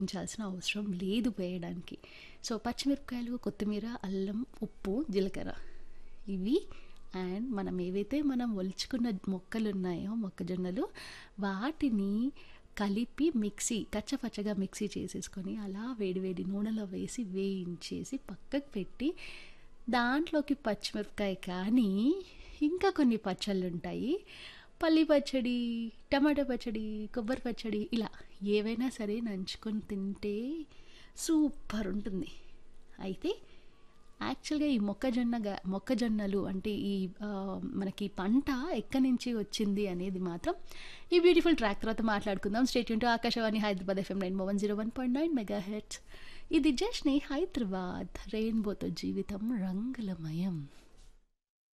ఉంచాల్సిన అవసరం లేదు వేయడానికి సో పచ్చిమిరపకాయలు కొత్తిమీర అల్లం ఉప్పు జీలకర్ర ఇవి అండ్ మనం ఏవైతే మనం ఒలుచుకున్న మొక్కలు ఉన్నాయో మొక్కజొన్నలు వాటిని కలిపి మిక్సీ కచ్చపచ్చగా మిక్సీ చేసేసుకొని అలా వేడివేడి నూనెలో వేసి వేయించేసి పక్కకు పెట్టి దాంట్లోకి పచ్చిమిరపకాయ కానీ ఇంకా కొన్ని పచ్చళ్ళు ఉంటాయి పల్లి పచ్చడి టమాటా పచ్చడి కొబ్బరి పచ్చడి ఇలా ఏవైనా సరే నంచుకొని తింటే సూపర్ ఉంటుంది అయితే యాక్చువల్గా ఈ మొక్కజొన్న గా- మొక్కజొన్నలు అంటే ఈ ఆ, మనకి పంట ఎక్కడి నుంచి వచ్చింది అనేది మాత్రం ఈ బ్యూటిఫుల్ ట్రాక్ తర్వాత మాట్లాడుకుందాం స్టేట్ యూన్ Akashvani Hyderabad FM nine one zero one point nine megahertz ఇది జస్ట్ హైదరాబాద్ రెయిన్బోతో జీవితం రంగులమయం